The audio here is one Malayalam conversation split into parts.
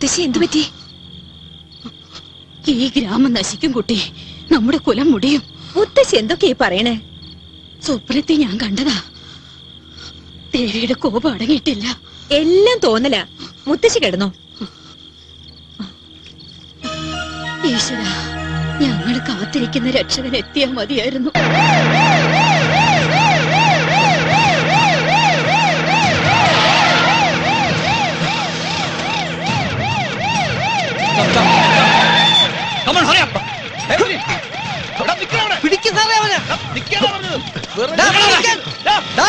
മുത്തശ്ശി എന്തു പറ്റി ഈ ഗ്രാമം നശിക്കും കുട്ടി നമ്മുടെ കുലം മുടിയും മുത്തശ്ശി എന്തൊക്കെയാ ഈ പറയണേ സ്വപ്നത്തെ ഞാൻ കണ്ടതാ ദേവിയുടെ കോപം അടങ്ങിയിട്ടില്ല എല്ലാം തോന്നല മുത്തശ്ശി കിടന്നോ ഈശ്വര ഞങ്ങൾ കാത്തിരിക്കുന്ന രക്ഷകൻ എത്തിയാ മതിയായിരുന്നു Come on, hurry up. പിടിക്കും സാറേ അവനെ വെറുതെ ഡാ, ഇവിടെ നിൽക്കാൻ. ഡാ, ഡാ.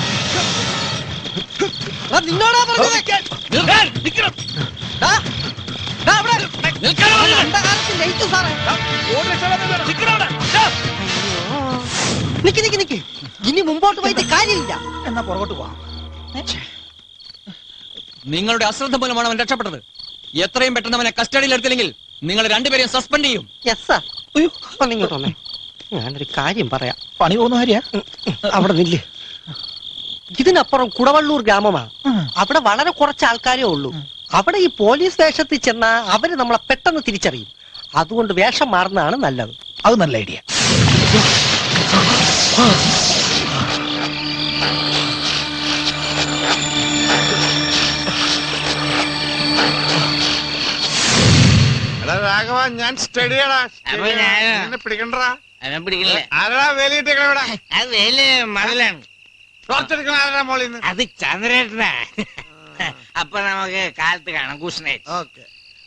എടാ, നിന്നോടാ പറഞ്ഞത് നിൽക്കാൻ, നിൽക്കണം. ഡാ. ഡാ, ഇവിടെ. നിൽക്കാൻ പറഞ്ഞത്. കണ്ടകാലത്ത് ലയിച്ചു സാറേ ഓടി രക്ഷപ്പെടാൻ വേണം. നിൽക്കണം അവിടെ. ഡാ. നിക്ക് നിക്ക് നിക്ക് ഇനി മുമ്പോട്ട് പോയിട്ട് കാര്യമില്ല എന്നാ പുറകോട്ട് പോവാം നിങ്ങളുടെ അശ്രദ്ധ മൂലമാണ് അവൻ രക്ഷപ്പെട്ടത് എത്രയും പെട്ടെന്ന് അവനെ കസ്റ്റഡിയിൽ എടുത്തില്ലെങ്കിൽ നിങ്ങൾ രണ്ടുപേരെയും സസ്പെൻഡ് ചെയ്യും യെസ് സാർ അയ്യോ ഒന്ന് ഇങ്ങോട്ട് വന്നേ ഞാനൊരു കാര്യം പറയാം പണി പോകുന്ന കാര്യ അവിടെ നില്ല് ഇതിനപ്പുറം കുടവള്ളൂർ ഗ്രാമമാണ് അവിടെ വളരെ കുറച്ച് ആൾക്കാരേ ഉള്ളൂ അവിടെ ഈ പോലീസ് വേഷത്തിൽ ചെന്നാ അവര് നമ്മളെ പെട്ടെന്ന് തിരിച്ചറിയും അതുകൊണ്ട് വേഷം മാറുന്നതാണ് നല്ലത് അത് നല്ല ഐഡിയ എടാ രാഘവ ഞാൻ സ്റ്റഡിയാടാ അപ്പൊ ഞാനോ? നിന്നെ പിടിക്കണ്ടടാ അവൻ പിടിക്കില്ല ആരടാ വേലിയിട്ടേക്കണ ഇവിടെ അത് വേല മതിലാണ് ടോർച്ചെടുക്കണ ആരടാ മോളിൽ നിന്ന് അത് ചന്ദ്രേട്ടനാ അപ്പൊ നമുക്ക് കാലത്ത് കാണാം കുഷ്ണേ ഓക്കെ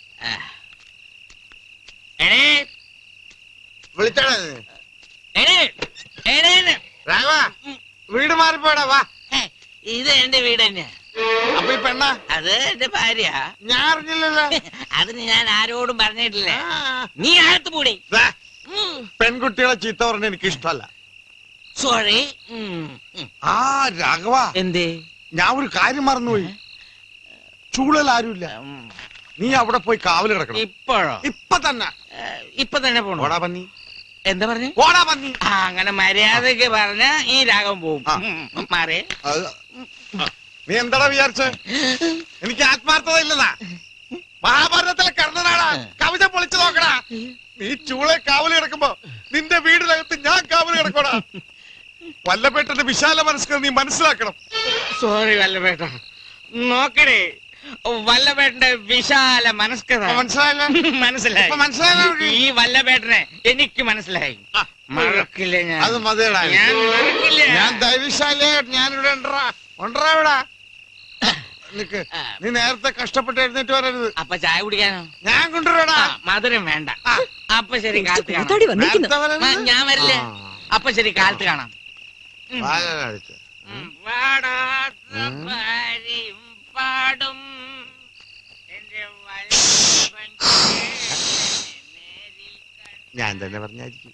എടേ വിളിച്ചടാ നീ. എടേ എടേന്ന് രാഘവ വീട് മാറിപ്പോടാ വാ ഹേ, ഇത് എന്റെ വീട് തന്നെയാ അപ്പൊ ഈ പെണ്ണ അത് എന്റെ ഭാര്യ ഞാൻ അറിഞ്ഞില്ലല്ലോ അതിന് ഞാൻ ആരോടും പറഞ്ഞിട്ടില്ല ആ. നീ അകത്ത് പൂടി ദാ, പെൺകുട്ടികളെ ചീത്ത പറഞ്ഞ എനിക്ക് ഇഷ്ടമല്ല സോറി ആ രാഘവ എന്തേ ഞാൻ ഒരു കാര്യം മറന്നുപോയി ചൂളൽ ആരുമില്ല ഉം, നീ അവിടെ പോയി കാവല് കിടക്കണം ഇപ്പോഴോ ഇപ്പൊ തന്നെ ഏ, ഇപ്പൊ തന്നെ പോണോ ഓടാ പന്നി എന്താ പറഞ്ഞു ഓടാ പന്നി ആ അങ്ങനെ മര്യാദക്ക് പറഞ്ഞ ഈ രാഗം പോവും ആ. ഉം, മാറി അത് നീ എന്താടാ വിചാരിച്ചേ എനിക്ക് ആത്മാർത്ഥത ഇല്ലതാ മഹാഭാരതത്തിലെ കർണനാടാ കവിത പൊളിച്ചു നോക്കടാ നീ ചൂളെ കാവല് കിടക്കുമ്പോ നിന്റെ വീടിനകത്ത് ഞാൻ കാവല് കിടക്കോടാ വല്ലപ്പെട്ടന്റെ വിശാല മനസ്സ് നീ മനസ്സിലാക്കണം സോറി വല്ലപേട്ട നോക്കണേ വല്ലപേട്ടന്റെ വിശാല മനസ്കത ഇപ്പൊ മനസ്സിലായില്ലേ മനസ്സിലായി ഇപ്പൊ മനസ്സിലായില്ലേ അവർക്ക്? ഈ വല്ലപേട്ടനെ എനിക്ക് മനസ്സിലായി ആ, മറക്കില്ല ഞാൻ അത് മതിയടാ എനിക്ക്. ഞാൻ മറക്കില്ല ഞാൻ ദൈവശാലിയാ ഞാനിവിടെ ഉണ്ടറാ ഉണ്ടറാ ഇവിടെ നിക്ക് നീ നേരത്തെ കഷ്ടപ്പെട്ട് എഴുന്നേറ്റ് വരരുത് അപ്പൊ ചായ കുടിക്കാനോ ഞാൻ കൊണ്ടുവരടാ ആ, മധുരം വേണ്ട ആ. അപ്പൊ ശരി കാലത്ത് കാണാം കൂത്താടി വന്നിരിക്കുന്നു നേരത്തെ ആ, വരരുത് ഞാൻ വരില്ലേ ആ. അപ്പൊ ശരി കാലത്ത് കാണാം വായ കാണിച്ച്. ഉം, പാടാത്ത ഭാര്യയും പാടും എന്റെ വല്ലഭന്റെ നേരിൽ കണ്ട ഞാൻ തന്നെ പറഞ്ഞായിരിക്കും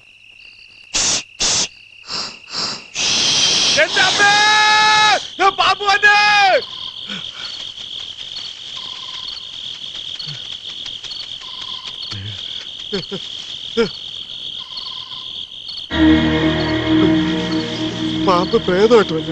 പാമ്പ് പ്രേതമായിട്ട് വല്ല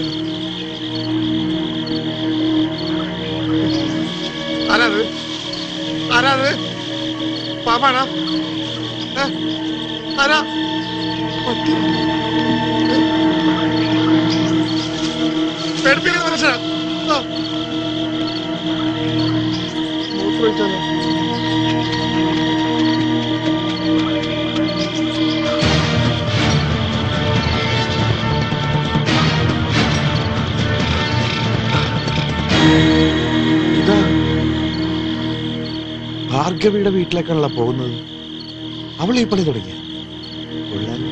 ആരാത് ആരാത് പാമ്പാണോ ഏ? ആരാ പട്ടി. ഏ? പേടിപ്പിക്കുന്ന മനുഷ്യനാ ആ. മൂത്രമൊഴിച്ചാലോ? ഇതാ ഭാർഗവിയുടെ വീട്ടിലേക്കാണല്ലോ പോകുന്നത് അവൾ ഈ പണി തുടങ്ങിയ കൊള്ളാലോ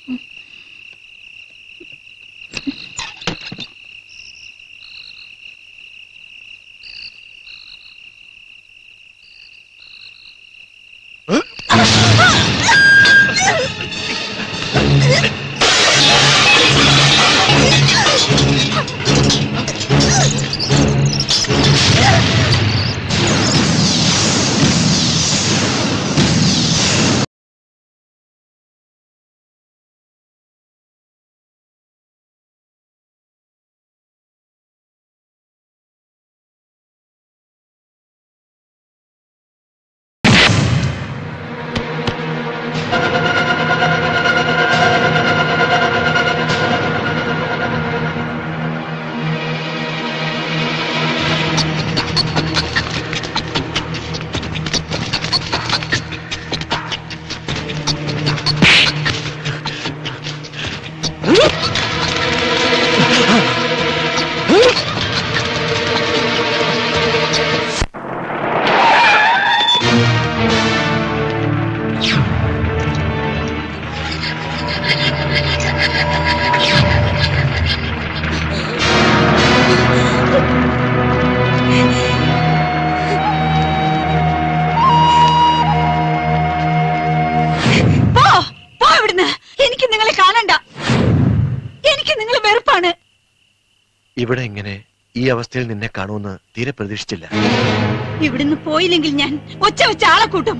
പോ പോ ഇവിടുന്ന് എനിക്ക് നിങ്ങളെ കാണണ്ട എനിക്ക് നിങ്ങൾ വെറുപ്പാണ് ഇവിടെ ഇങ്ങനെ ഈ അവസ്ഥയിൽ നിന്നെ കാണുമെന്ന് തീരെ പ്രതീക്ഷിച്ചില്ല ഇവിടുന്ന് പോയില്ലെങ്കിൽ ഞാൻ ഒച്ച വെച്ച ആളെ കൂട്ടും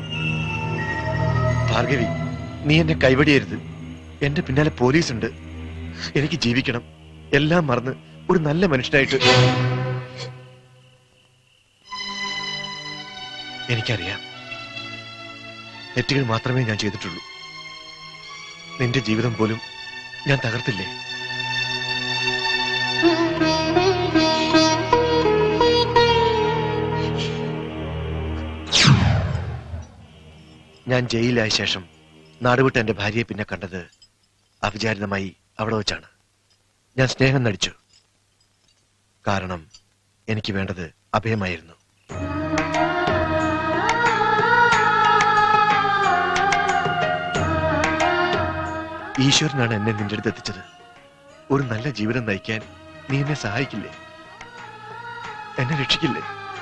ഭാർഗവി നീ എന്നെ കൈവടിയരുത് എന്റെ പിന്നാലെ പോലീസ് ഉണ്ട് എനിക്ക് ജീവിക്കണം എല്ലാം മറന്ന് ഒരു നല്ല മനുഷ്യനായിട്ട് എനിക്കറിയാം തെറ്റുകൾ മാത്രമേ ഞാൻ ചെയ്തിട്ടുള്ളൂ നിന്റെ ജീവിതം പോലും ഞാൻ തകർത്തില്ലേ ഞാൻ ജയിലിലായ ശേഷം നാടുവിട്ട എന്റെ ഭാര്യയെ പിന്നെ കണ്ടത് അവിചാരിതമായി അവിടെ വെച്ചാണ് ഞാൻ സ്നേഹം നടിച്ചു കാരണം എനിക്ക് വേണ്ടത് അഭയമായിരുന്നു ഈശ്വരനാണ് എന്നെ നിന്റെ അടുത്ത് എത്തിച്ചത് ഒരു നല്ല ജീവിതം നയിക്കാൻ നീ എന്നെ സഹായിക്കില്ലേ എന്നെ രക്ഷിക്കില്ലേ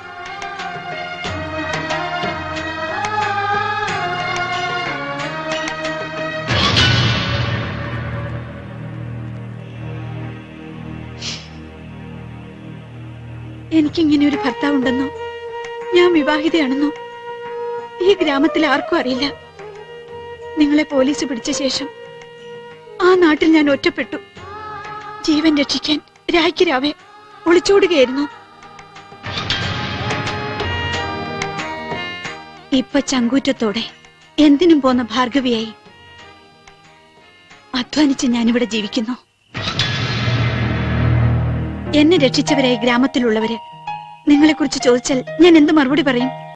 എനിക്കിങ്ങനെ ഒരു ഭർത്താവുണ്ടെന്നോ ഞാൻ വിവാഹിതയാണെന്നോ ഈ ഗ്രാമത്തിൽ ആർക്കും അറിയില്ല നിങ്ങളെ പോലീസ് പിടിച്ച ശേഷം ആ നാട്ടിൽ ഞാൻ ഒറ്റപ്പെട്ടു ജീവൻ രക്ഷിക്കാൻ രായ്ക്ക് രാവെ ഒളിച്ചോടുകയായിരുന്നു ഇപ്പൊ ചങ്കൂറ്റത്തോടെ എന്തിനും പോന്ന ഭാർഗവിയായി അധ്വാനിച്ച് ഞാനിവിടെ ജീവിക്കുന്നു എന്നെ രക്ഷിച്ചവരായി ഗ്രാമത്തിലുള്ളവര് നിങ്ങളെക്കുറിച്ച് ചോദിച്ചാൽ ഞാൻ എന്ത് മറുപടി പറയും